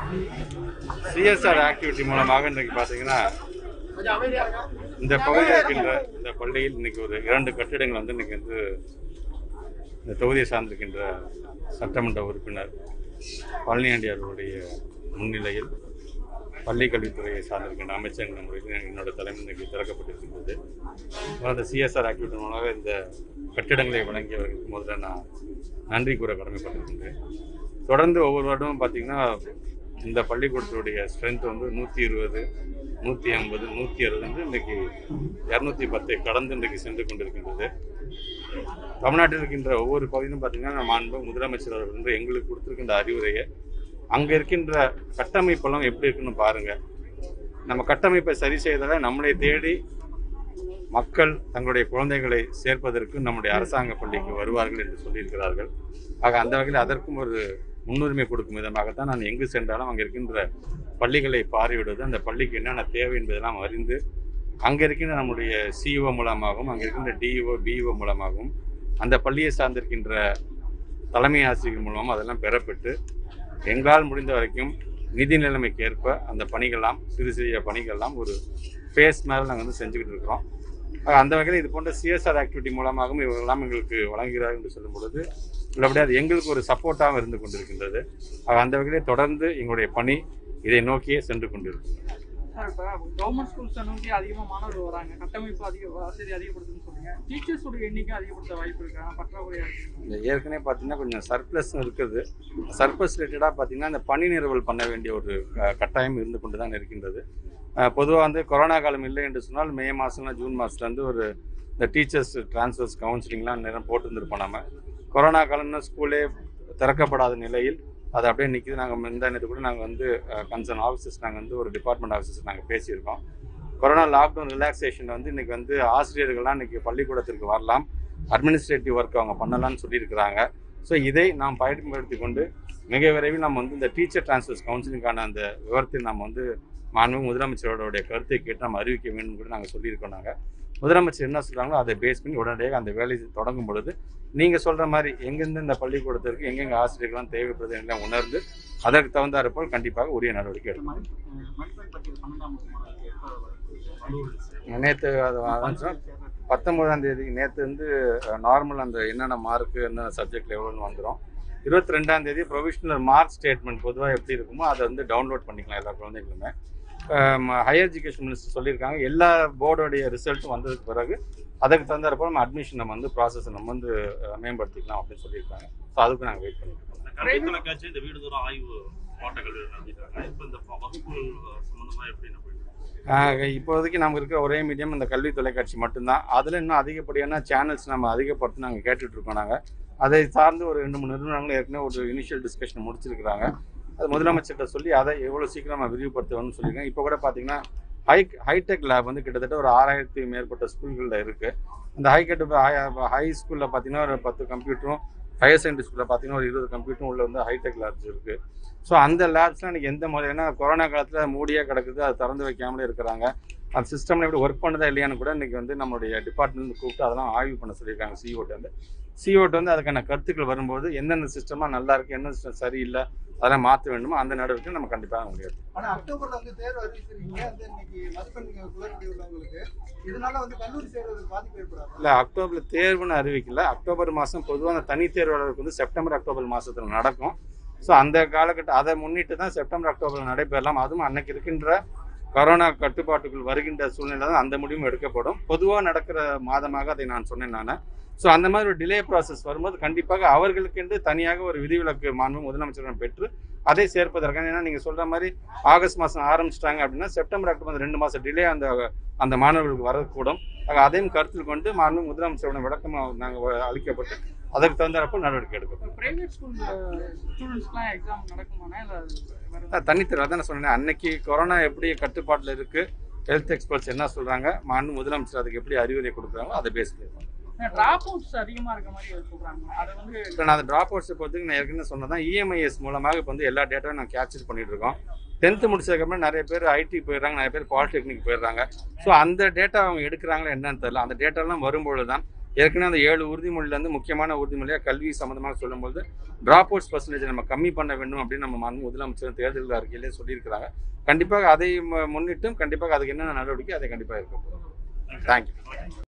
CSR activity மூலமாக இன்றைக்கு பார்த்தீங்கன்னா இந்த பகுதியில் இருக்கின்ற இந்த பள்ளியில் இன்னைக்கு ஒரு இரண்டு கட்டிடங்கள் வந்து இன்னைக்கு வந்து இந்த தொகுதியை சார்ந்திருக்கின்ற சட்டமன்ற உறுப்பினர் பழனியாண்டி அவருடைய முன்னிலையில் பள்ளி கல்வித்துறையை சார்ந்திருக்கின்ற அமைச்சர்கள் முறையில் என்னோட தலைமை இன்னைக்கு திறக்கப்பட்டிருக்கின்றது அந்த சிஎஸ்ஆர் ஆக்டிவிட்டி மூலமாக இந்த கட்டிடங்களை வழங்கியவர்களுக்கு முதல்ல நான் நன்றி கூற கடமைப்பட்டிருக்கின்றேன் தொடர்ந்து ஒவ்வொரு வருடமும் பார்த்தீங்கன்னா இந்த பள்ளிக்கூடத்துடைய ஸ்ட்ரென்த் வந்து நூற்றி இருபது நூற்றி ஐம்பது நூற்றி அறுபது வந்து இன்னைக்கு இரநூத்தி பத்தை கடந்து இன்றைக்கு சென்று கொண்டிருக்கின்றது தமிழ்நாட்டில் இருக்கின்ற ஒவ்வொரு பகுதியிலும் பார்த்தீங்கன்னா நம்ம மாண்பு முதலமைச்சர் அவர்கள் வந்து எங்களுக்கு கொடுத்திருக்கின்ற அறிவுரையை அங்கே இருக்கின்ற கட்டமைப்பெல்லாம் எப்படி இருக்குன்னு பாருங்க நம்ம கட்டமைப்பை சரி செய்தால நம்மளை தேடி மக்கள் தங்களுடைய குழந்தைகளை சேர்ப்பதற்கு நம்முடைய அரசாங்க பள்ளிக்கு வருவார்கள் என்று சொல்லியிருக்கிறார்கள் ஆக அந்த வகையில் அதற்கும் ஒரு முன்னுரிமை கொடுக்கும் விதமாகத்தான் நான் எங்கு சென்றாலும் அங்கே இருக்கின்ற பள்ளிகளை பார்வையிடுவது அந்த பள்ளிக்கு என்னென்ன தேவை என்பதெல்லாம் அறிந்து அங்கே இருக்கின்ற நம்முடைய சிஇஓ மூலமாகவும் அங்கே இருக்கின்ற டிஇஓ பிஇஓ மூலமாகவும் அந்த பள்ளியை சார்ந்திருக்கின்ற தலைமை ஆசிரியர் மூலமாக அதெல்லாம் பெறப்பட்டு எங்களால் முடிந்த வரைக்கும் நிதி நிலைமைக்கு ஏற்ப அந்த பணிகள்லாம் சிறு சிறிய பணிகள்லாம் ஒரு ஃபேஸ் மேலே நாங்கள் வந்து செஞ்சுக்கிட்டு இருக்கிறோம் ஆக அந்த வகையில் இது போன்ற சிஎஸ்ஆர் ஆக்டிவிட்டி மூலமாகவும் இவர்களெல்லாம் எங்களுக்கு வழங்குகிறார் என்று சொல்லும் பொழுது உள்ளபடி அது எங்களுக்கு ஒரு சப்போர்ட்டாக இருந்து கொண்டிருக்கின்றது ஆக அந்த வகையிலே தொடர்ந்து எங்களுடைய பணி இதை நோக்கியே சென்று கொண்டிருக்கிறது சார் இப்போ கவர்மெண்ட் ஸ்கூல்ஸை நோக்கி அதிகமாக மாணவர்கள் வராங்க கட்டமைப்பு அதிக வசதி அதிகப்படுத்துன்னு சொல்றீங்க டீச்சர்ஸோட எண்ணிக்கை அதிகப்படுத்த வாய்ப்பு இருக்கு ஆனால் பற்றாக்குறையா இருக்கு இந்த ஏற்கனவே பார்த்தீங்கன்னா கொஞ்சம் சர்ப்ளஸ் இருக்குது சர்ப்ளஸ் ரிலேட்டடாக பார்த்தீங்கன்னா இந்த பணி நிறுவல் பண்ண வேண்டிய ஒரு க- கட்டாயம் இருந்து கொண்டு தான் இருக்கின்றது பொதுவாக வந்து கொரோனா காலம் இல்லை என்று சொன்னால் மே மாதம்லாம் ஜூன் மாதத்துலேருந்து ஒரு இந்த டீச்சர்ஸ் ட்ரான்ஸ்ஃபர்ஸ் கவுன்சிலிங்லாம் நேரம் போட்டுருந்துருப்போம் நம்ம கொரோனா காலம்னா ஸ்கூலே திறக்கப்படாத நிலையில் அது அப்படியே நிற்கிது நாங்கள் இந்த நேரத்து கூட நாங்கள் வந்து கன்சர்ன் ஆஃபீஸர்ஸ் நாங்கள் வந்து ஒரு டிபார்ட்மெண்ட் ஆஃபீஸர்ஸ் நாங்கள் பேசியிருக்கோம் கொரோனா லாக்டவுன் ரிலாக்ஸேஷன் வந்து இன்னைக்கு வந்து ஆசிரியர்கள்லாம் இன்னைக்கு பள்ளிக்கூடத்திற்கு வரலாம் அட்மினிஸ்ட்ரேட்டிவ் ஒர்க் அவங்க பண்ணலாம்னு சொல்லியிருக்கிறாங்க ஸோ இதை நாம் பயன்படுத்தி கொண்டு மிக விரைவில் நம்ம வந்து இந்த டீச்சர் டிரான்ஸ்ஃபர்ஸ் கவுன்சிலிங்கான அந்த விவரத்தை நம்ம வந்து மாண்பு முதலமைச்சரோடைய கருத்தை கேட்டு நம்ம அறிவிக்க வேண்டும் கூட நாங்கள் சொல்லியிருக்கோம் நாங்கள் முதலமைச்சர் என்ன சொல்கிறாங்களோ அதை பேஸ் பண்ணி உடனடியாக அந்த வேலையை தொடங்கும் பொழுது நீங்கள் சொல்கிற மாதிரி எங்கெந்த இந்த பள்ளிக்கூடத்திற்கு எங்கெங்கே ஆசிரியர்கள்லாம் தேவைப்படுது எல்லாம் உணர்ந்து அதற்கு தகுந்தாற் போல் கண்டிப்பாக உரிய நடவடிக்கை எடுக்கும் மதிப்பெண் பட்டியல் பன்னெண்டாம் வகுப்பு மாணவர்களுக்கு எப்ப வரும்? நேற்று அது அதான் சொன்னேன். பத்தொன்பதாம் தேதி நேற்று வந்து நார்மல் அந்த என்னென்ன மார்க்கு என்னென்ன சப்ஜெக்ட்ல எவ்வளோன்னு வந்துடும் இருபத்தி ரெண்டாம் தேதி ப்ரொவிஷனல் மார்க் ஸ்டேட்மெண்ட் பொதுவாக எப்படி இருக்குமோ அதை வந்து டவுன்லோட் பண்ணிக்கலாம் எல்லா குழந்தைங்களுமே ஹையர் எஜுகேஷன் மினிஸ்டர் சொல்லியிருக்காங்க எல்லா போர்டோடைய ரிசல்ட்டும் வந்ததுக்கு பிறகு அதுக்கு தகுந்தாறப்போ நம்ம அட்மிஷன் நம்ம வந்து ப்ராசஸ் நம்ம வந்து அஹ், மேம்படுத்திக்கலாம் அப்படின்னு சொல்லியிருக்காங்க ஸோ அதுக்கு நாங்கள் வெயிட் பண்ணிட்டு இருக்கோம் இந்த கல்வி தொலைக்காட்சி இந்த வீடுதோறும் ஆய்வு மாவட்டங்கள் நடத்திட்டாங்க இப்போ இந்த ப- வகுப்புகள் சம்பந்தமா எப்படி நம்ம ஆஹ் இப்போதைக்கு நமக்கு இருக்கிற ஒரே மீடியம் இந்த கல்வி தொலைக்காட்சி மட்டும்தான் அதில் இன்னும் அதிகப்படியான சேனல்ஸ் நம்ம அதிகப்படுத்தி நாங்கள் கேட்டுட்டு இருக்கோம் நாங்கள் அதை சார்ந்து ஒரு ரெண்டு மூணு நிறுவனங்கள் ஏற்கனவே ஒரு இனிஷியல் டிஸ்கஷன் முடிச்சிருக்கிறாங்க அது முதலமைச்சர்கிட்ட சொல்லி அதை எவ்வளோ சீக்கிரம் நம்ம விரிவுபடுத்தணும்னு சொல்லியிருக்கேன் இப்போ கூட பார்த்தீங்கன்னா ஹை ஹைடெக் லேப் வந்து கிட்டத்தட்ட ஒரு ஆறாயிரத்தி மேற்பட்ட ஸ்கூல்களில் இருக்குது அந்த ஹைகெட் ஹை ஸ்கூலில் பார்த்தீங்கன்னா ஒரு பத்து கம்ப்யூட்டரும் ஹையர் செகண்டரி ஸ்கூலில் பார்த்தீங்கன்னா ஒரு இருபது கம்ப்யூட்டரும் உள்ள வந்து ஹைடெக் லேப்ஸ் இருக்குது ஸோ அந்த லேப்ஸ்லாம் எனக்கு எந்த முறை ஏன்னா கொரோனா காலத்தில் மூடியாக கிடக்குது அது திறந்து வைக்காமலே இருக்கிறாங்க அந்த சிஸ்டம்ல எப்படி ஒர்க் பண்ணுதா இல்லையான்னு கூட இன்னைக்கு வந்து நம்மளுடைய டிபார்ட்மெண்ட் கூப்பிட்டு அதெல்லாம் ஆய்வு பண்ண சொல்லியிருக்காங்க சிஓட்டு வந்து சிஓட்டு வந்து அதுக்கான கருத்துக்கள் வரும்போது எந்தெந்த சிஸ்டமாக நல்லா இருக்கு எந்த சிஸ்டம் சரியில்லை அதெல்லாம் மாற்ற வேண்டுமோ அந்த நடவடிக்கை நம்ம கண்டிப்பாக முடியாது ஆனா அக்டோபர்ல வந்து தேர்வு அறிவிச்சிருக்கீங்க வந்து இன்னைக்கு மதிப்பெண் குளறுபடி உள்ளவங்களுக்கு இதனால வந்து கல்லூரி சேர்வதற்கு பாதிப்பு ஏற்படாது இல்லை அக்டோபரில் தேர்வுன்னு அறிவிக்கல அக்டோபர் மாதம் பொதுவாக அந்த தனி தேர்வாளருக்கு வந்து செப்டம்பர் அக்டோபர் மாதத்தில் நடக்கும் ஸோ அந்த காலகட்டம் அதை முன்னிட்டு தான் செப்டம்பர் அக்டோபர் நடைபெறலாம் அதுவும் அன்னைக்கு இருக்கின்ற கொரோனா கட்டுப்பாட்டுக்குள் வருகின்ற சூழ்நிலை தான் அந்த முடிவும் எடுக்கப்படும் பொதுவாக நடக்கிற மாதமாக அதை நான் சொன்னேன் நான் ஸோ அந்த மாதிரி ஒரு டிலே ப்ராசஸ் வரும்போது கண்டிப்பாக அவர்களுக்கென்று தனியாக ஒரு விதிவிலக்கு மாண்பு முதலமைச்சரிடம் பெற்று அதை சேர்ப்பதற்கான ஏன்னா நீங்கள் சொல்கிற மாதிரி ஆகஸ்ட் மாதம் ஆரம்பிச்சிட்டாங்க அப்படின்னா செப்டம்பர் அக்டோபர் அந்த ரெண்டு மாதம் டிலே அந்த அந்த மாணவர்களுக்கு வரக்கூடும் ஆக அதையும் கருத்தில் கொண்டு மாண்பு முதலமைச்சரோட விளக்கமாக நாங்கள் அளிக்கப்பட்டு அதற்கு தகுந்தாறப்போ நடவடிக்கை எடுக்கப்படும் பிரைவேட் ஸ்கூல் ஸ்டூடெண்ட்ஸ்க்குலாம் எக்ஸாம் நடக்குமாண்ணா இல்லை வேற அதான் தனித்தர் அதான் நான் சொன்னேன் அன்னைக்கு கொரோனா எப்படி கட்டுப்பாட்டில் இருக்கு ஹெல்த் எக்ஸ்பர்ட்ஸ் என்ன சொல்றாங்க மாண்பு முதலமைச்சர் அதுக்கு எப்படி அறிவுரை கொடுக்குறாங்களோ அதை பேஸ் பண்ணிருக்கோம் டிராப் அவுட்ஸ் அதிகமாக இருக்க மாதிரி சொல்கிறாங்க அதை வந்து இப்போ நான் அந்த ட்ராப் அவுட்ஸை பொறுத்துக்கு நான் ஏற்கனவே சொன்னதான் இஎம்ஐஎஸ் மூலமாக இப்போ வந்து எல்லா டேட்டாவும் நான் கேப்சர் பண்ணிட்டு இருக்கோம் டென்த்து முடிச்சதுக்கப்புறம் நிறைய பேர் ஐடி போயிடுறாங்க நிறைய பேர் பாலிடெக்னிக் போயிடுறாங்க ஸோ அந்த டேட்டா அவங்க எடுக்கிறாங்களா என்னன்னு தெரியல அந்த டேட்டாலாம் வரும்பொழுது தான் ஏற்கனவே அந்த ஏழு உறுதிமொழியிலேருந்து முக்கியமான உறுதிமொழியாக கல்வி சம்மந்தமாக சொல்லும்போது ட்ராப் அவுட்ஸ் பர்சன்டேஜ் நம்ம கம்மி பண்ண வேண்டும் அப்படின்னு நம்ம மாண்பு முதலமைச்சர் தேர்தல் அறிக்கையிலே சொல்லியிருக்கிறாங்க கண்டிப்பாக அதை ம- முன்னிட்டும் கண்டிப்பாக அதுக்கு என்னென்ன நடவடிக்கை அதை கண்டிப்பாக இருக்கும் தேங்க்யூ